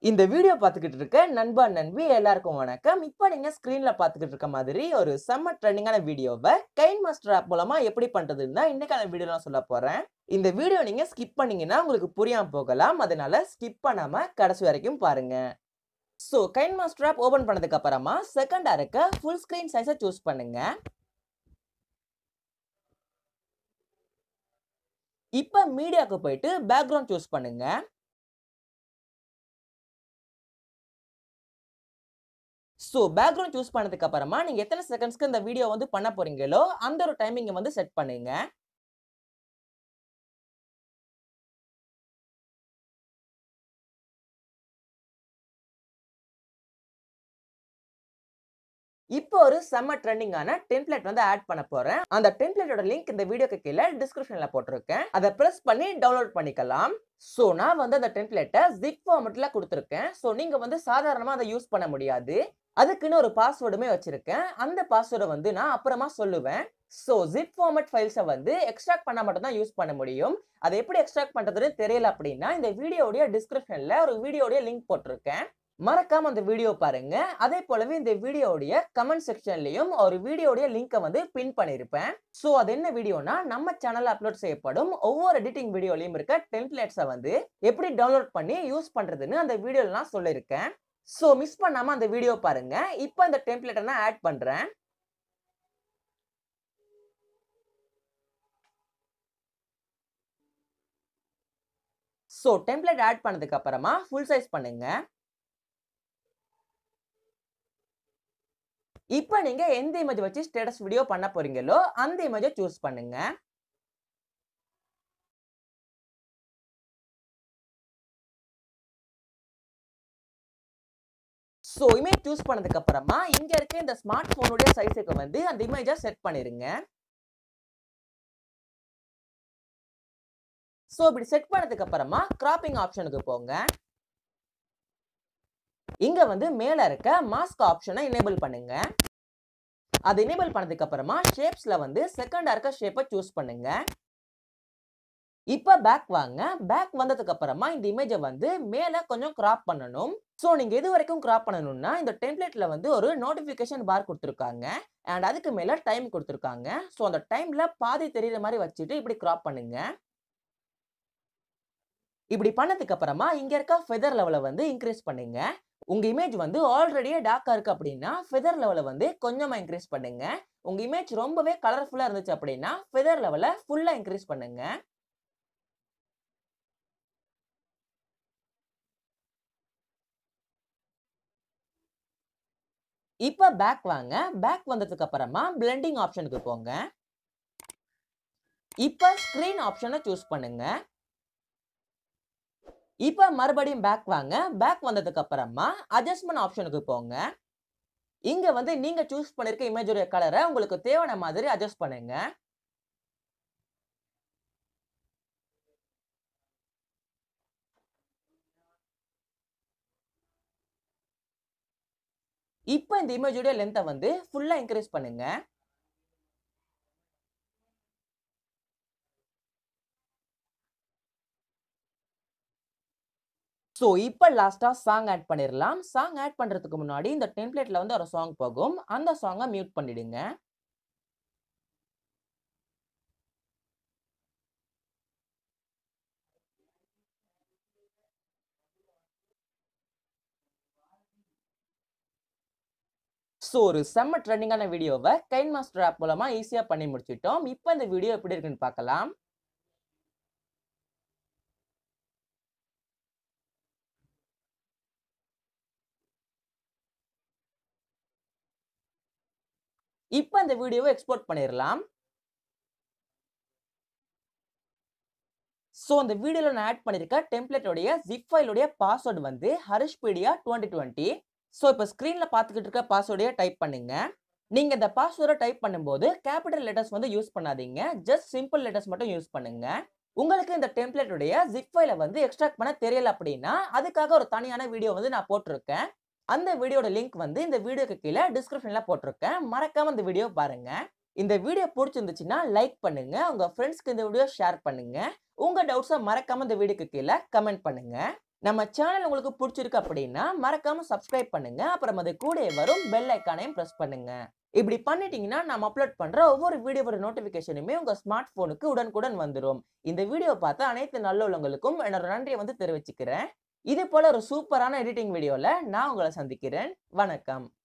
இந்த வீடியோ பார்த்துக்கிட்டு இருக்க நண்பா நண்பி எல்லாருக்கும் வணக்கம் இப்போ நீங்க ஸ்க்ரீன்ல பார்த்துக்கிட்டு இருக்க மாதிரி ஒரு செம்ம ட்ரெண்டிங்கான வீடியோவை கைன் மாஸ்டர் ஆப் மூலமா எப்படி பண்றதுன்னு தான் இன்னைக்கான வீடியோ நான் சொல்ல போறேன் இந்த வீடியோ நீங்க ஸ்கிப் பண்ணீங்கன்னா உங்களுக்கு புரியாம போகலாம் அதனால ஸ்கிப் பண்ணாம கடைசி வரைக்கும் பாருங்க so Kine Master app open பண்ணதுக்கு அப்புறமா செகண்டா இருக்க ஃபுல் ஸ்கிரீன் சைஸை சூஸ் பண்ணுங்க இப்போ மீடியாவுக்கு போயிட்டு பேக்ரவுண்ட் சூஸ் பண்ணுங்க ஸோ பேக்ரவுண்ட் சூஸ் பண்ணதுக்கு அப்புறமா நீங்கள் எத்தனை செகண்ட்ஸ்க்கு இந்த வீடியோ வந்து பண்ண போறீங்களோ அந்த ஒரு டைமிங்கை வந்து செட் பண்ணுங்க இப்போ ஒரு செம்ம ட்ரெண்டிங்கான டெம்ப்ளேட் வந்து ஆட் பண்ண போறேன் அந்த டெம்ப்ளேட்டோட லிங்க் இந்த வீடியோக்கு கீழே டிஸ்கிரிப்ஷன்ல போட்டிருக்கேன் அதை ப்ரெஸ் பண்ணி டவுன்லோட் பண்ணிக்கலாம் ஸோ நான் வந்து அந்த டெம்ப்ளேட்டை ஜிப் ஃபார்மெட்ல கொடுத்துருக்கேன் ஸோ நீங்க வந்து சாதாரணமாக அதை யூஸ் பண்ண முடியாது அதுக்குன்னு ஒரு பாஸ்வேர்டுமே வச்சிருக்கேன் அந்த பாஸ்வேர்டை வந்து நான் அப்புறமா சொல்லுவேன் ஸோ ஜிப் ஃபார்மட் ஃபைல்ஸை வந்து எக்ஸ்ட்ராக்ட் பண்ண மட்டும் தான் யூஸ் பண்ண முடியும் அதை எப்படி எக்ஸ்ட்ராக்ட் பண்றதுன்னு தெரியல அப்படின்னா இந்த வீடியோடைய டிஸ்கிரிப்ஷன்ல ஒரு வீடியோடைய லிங்க் போட்டிருக்கேன் மறக்காம அந்த வீடியோ பாருங்க அதே போலவே இந்த வீடியோடைய கமெண்ட் செக்ஷன்லயும் ஒரு வீடியோடைய லிங்கை வந்து பின் பண்ணியிருப்பேன் ஸோ அது என்ன வீடியோனா நம்ம சேனல்ல அப்லோட் செய்யப்படும் ஒவ்வொரு எடிட்டிங் வீடியோலையும் இருக்க டெம்ப்ளேட்ஸை வந்து எப்படி டவுன்லோட் பண்ணி யூஸ் பண்றதுன்னு அந்த வீடியோல நான் சொல்லியிருக்கேன் ஸோ மிஸ் பண்ணாம அந்த வீடியோ பாருங்க இப்போ இந்த டெம்ப்ளேட்டை நான் ஆட் பண்றேன் ஸோ டெம்ப்ளேட் ஆட் பண்ணதுக்கு அப்புறமா ஃபுல் சைஸ் பண்ணுங்க இப்போ நீங்க எந்த இமேஜ் வச்சு ஸ்டேட்டஸ் வீடியோ பண்ண போறீங்களோ அந்த இமேஜை சூஸ் பண்ணுங்க ஸோ இமேஜ் சூஸ் பண்ணதுக்கு அப்புறமா இங்க இருக்க இந்த ஸ்மார்ட் போனுடைய சைஸுக்கு வந்து அந்த இமேஜை செட் பண்ணிருங்க ஸோ இப்படி செட் பண்ணதுக்கு அப்புறமா கிராப்பிங் ஆப்ஷனுக்கு போங்க இங்க வந்து மேல இருக்க மாஸ்க் ஆப்ஷனை எனேபிள் பண்ணுங்க அது எனேபிள் பண்ணதுக்கு அப்புறமா ஷேப்ஸ்ல வந்து செகண்டா இருக்க ஷேப்பை சூஸ் பண்ணுங்க இப்போ பேக் வாங்க பேக் வந்ததுக்கு அப்புறமா இந்த இமேஜை வந்து மேல கொஞ்சம் கிராப் பண்ணணும் ஸோ நீங்க எது வரைக்கும் கிராப் பண்ணணும்னா இந்த டெம்ப்ளேட்ல வந்து ஒரு நோட்டிபிகேஷன் பார் கொடுத்துருக்காங்க அண்ட் அதுக்கு மேல டைம் கொடுத்துருக்காங்க ஸோ அந்த டைம்ல பாதி தெரியுற மாதிரி வச்சுட்டு இப்படி கிராப் பண்ணுங்க இப்படி பண்ணதுக்கு அப்புறமா இங்க இருக்க ஃபெதர் லெவலை வந்து இன்க்ரீஸ் பண்ணுங்க உங்க இமேஜ் வந்து ஆல்ரெடியே டார்க்கா இருக்கு அப்படின்னா ஃபெதர் லெவலை வந்து கொஞ்சமா இன்க்ரீஸ் பண்ணுங்க உங்க இமேஜ் ரொம்பவே கலர்ஃபுல்லா இருந்துச்சு அப்படின்னா ஃபெதர் லெவலை ஃபுல்லா இன்க்ரீஸ் பண்ணுங்க இப்போ பேக் வாங்க பேக் வந்ததுக்கு அப்புறமா பிளெண்டிங் ஆப்ஷனுக்கு போங்க இப்போ ஸ்கிரீன் ஆப்ஷனை சூஸ் பண்ணுங்க இப்போ மறுபடியும் பேக் வாங்க பேக் வந்ததுக்கு அப்புறமா அட்ஜஸ்ட்மெண்ட் ஆப்ஷனுக்கு போங்க இங்க வந்து நீங்க சூஸ் பண்ணிருக்க இமேஜோட கலரை உங்களுக்கு தேவையான மாதிரி அட்ஜஸ்ட் பண்ணுங்க இப்போ இந்த இமேஜோட லென்த்தை வந்து ஃபுல்லா இன்க்ரீஸ் பண்ணுங்க ஸோ இப்போ லாஸ்ட்டாக சாங் ஆட் பண்ணிடலாம் சாங் ஆட் பண்ணுறதுக்கு முன்னாடி இந்த டெம்ப்ளேட்டில் வந்து ஒரு சாங் போகும் அந்த சாங்கை மியூட் பண்ணிடுங்க ஸோ ஒரு செம்ம ட்ரெண்டிங்கான வீடியோவை கைன் மாஸ்டர் ஆப் மூலமாக ஈஸியாக பண்ணி முடிச்சிட்டோம் இப்போ இந்த வீடியோ எப்படி இருக்குன்னு பார்க்கலாம் இப்போ இந்த வீடியோவை எக்ஸ்போர்ட் பண்ணிடலாம் ஸோ அந்த வீடியோவில் நான் ஆட் பண்ணியிருக்க டெம்ப்ளேட்டோடைய ஜிப் ஃபைலுடைய பாஸ்வேர்டு வந்து ஹரிஷ்பீடியா டுவெண்ட்டி டுவெண்ட்டி ஸோ இப்போ ஸ்க்ரீனில் பார்த்துக்கிட்டு இருக்க பாஸ்வேர்டையே டைப் பண்ணுங்க நீங்கள் இந்த பாஸ்வேர்டை டைப் பண்ணும்போது கேபிட்டல் லெட்டர்ஸ் வந்து யூஸ் பண்ணாதீங்க ஜஸ்ட் சிம்பிள் லெட்டர்ஸ் மட்டும் யூஸ் பண்ணுங்க உங்களுக்கு இந்த டெம்ப்ளேட்டுடைய ஜிப் ஃபைலை வந்து எக்ஸ்ட்ராக்ட் பண்ண தெரியல அப்படின்னா அதுக்காக ஒரு தனியான வீடியோ வந்து நான் போட்டிருக்கேன் அந்த வீடியோட லிங்க் வந்து இந்த வீடியோக்கு கீழே டிஸ்கிரிப்ஷன்ல போட்டிருக்கேன் மறக்காம இந்த வீடியோ பாருங்க இந்த வீடியோ பிடிச்சிருந்துச்சுன்னா லைக் பண்ணுங்க உங்க ஃப்ரெண்ட்ஸ்க்கு இந்த வீடியோ ஷேர் பண்ணுங்க உங்க டவுட்ஸை மறக்காம இந்த வீடியோக்கு கீழே கமெண்ட் பண்ணுங்க நம்ம சேனல் உங்களுக்கு பிடிச்சிருக்கு அப்படின்னா மறக்காம சப்ஸ்கிரைப் பண்ணுங்க அப்புறம் அது கூட வரும் பெல் ஐக்கானையும் பிரஸ் பண்ணுங்க இப்படி பண்ணிட்டீங்கன்னா நம்ம அப்லோட் பண்ற ஒவ்வொரு வீடியோவோட நோட்டிபிகேஷனுமே உங்க ஸ்மார்ட் போனுக்கு உடனுக்குடன் வந்துடும் இந்த வீடியோ பார்த்த அனைத்து நல்லுள்ளவங்களுக்கும் என்னோட நன்றியை வந்து தெரிவிச்சுக்கிறேன் இது போல ஒரு சூப்பரான எடிட்டிங் வீடியோல நான் உங்களை சந்திக்கிறேன் வணக்கம்